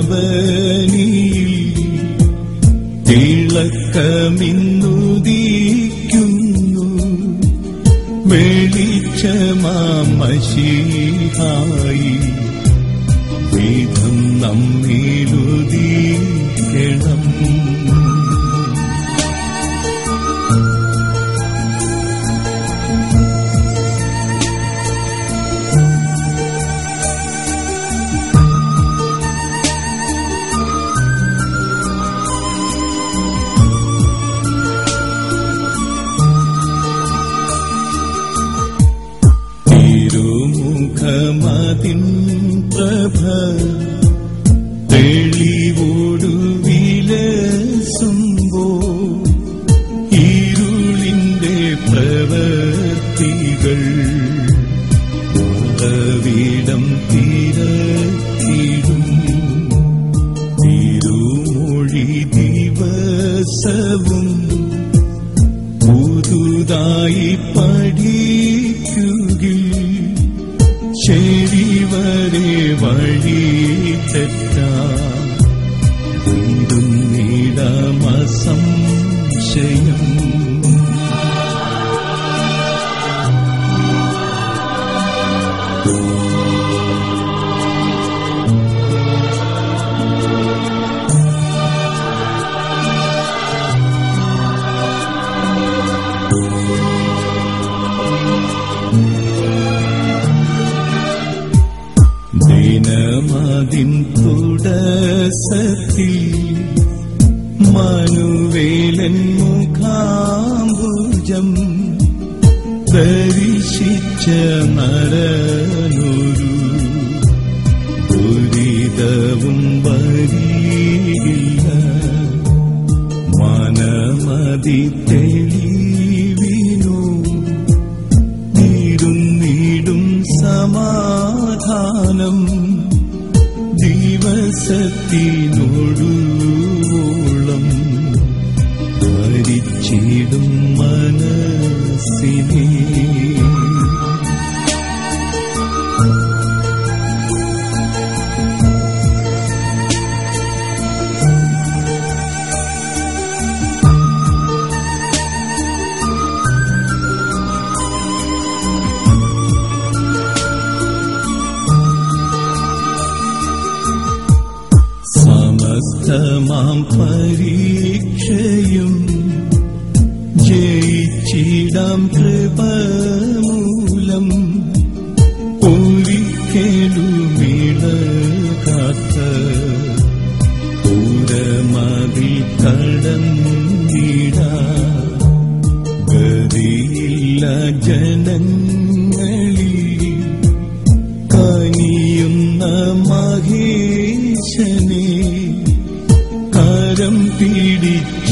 തിളക്കമിന്നുദിക്കുന്നു വെളിച്ചമാമശിഹായി വിധം നമ്മിലുദീക്കണം തിരുമുഖമതിൻ പ്രഭ തെളിവോടു വിലസുമ്പോ ഇരുളിന്റെ പ്രവർത്തികൾ ഉറവിടം തിരക്കിടും തിരുമൊഴി ദിവസവും പുതുതായി പഠിക്കുകയിൽ ശരി വരെ വഴി തെറ്റാ വീണ്ടും നീടമസംശയം ദിനമതിൻ തുടസത്തിൽ മനുവേലൻ മുഖാംബുജം ദർശിച്ച നരനൊരു ദുരിതവും വരിയില്ല മനമതി തെളിവിനോ നീടും സമാധാനം ദിവസത്തിനൊടുവോളം ഭരിച്ചിടും മനസ്സിനെ സമസ്തമാം പരീക്ഷയും ജയിച്ചിടാം കൃപമൂലം ഒരിക്കലുമിളകാത്ത പൂരമതി കടന്നിട ഗതിയില്ല ജനങ്ങളിൽ കനിയുന്ന മഹേശനെ കരം പിടിച്ച